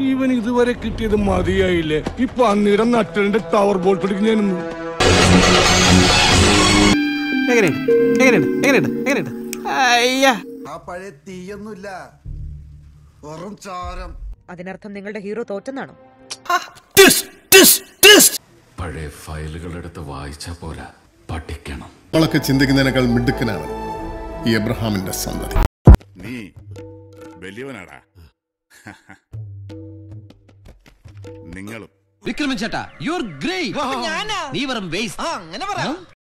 ഇവൻ ഇതുവരെ കിട്ടിയത് മതിയായില്ലേ ഇപ്പൊ അന്നീരം നട്ടലിന്റെ ടവർ ബോൾട്ട് എടുക്കും ഞാൻ എങ്ങനെയുണ്ട് എങ്ങനെയുണ്ട് എങ്ങനെയുണ്ട് എങ്ങനെയുണ്ട് അയ്യാ ആ പഴയ തീയൊന്നുമില്ല വെറും ചാരം അതിനർത്ഥം നിങ്ങളുടെ ഹീറോ തോറ്റെന്നാണോ പഴയ ഫയലുകൾ എടുത്ത് വായിച്ചാ പോരാ പഠിക്കണം നമ്മളൊക്കെ ചിന്തിക്കുന്നതിനേക്കാൾ മിടുക്കനാണ് ഈ എബ്രഹാമിന്റെ സന്തതി നീ വലിയവനാടാ നിങ്ങളും വിക്രമൻ ചേട്ടാ യു ആർ ഗ്രേറ്റ് നീ വെറും വേസ്റ്റ്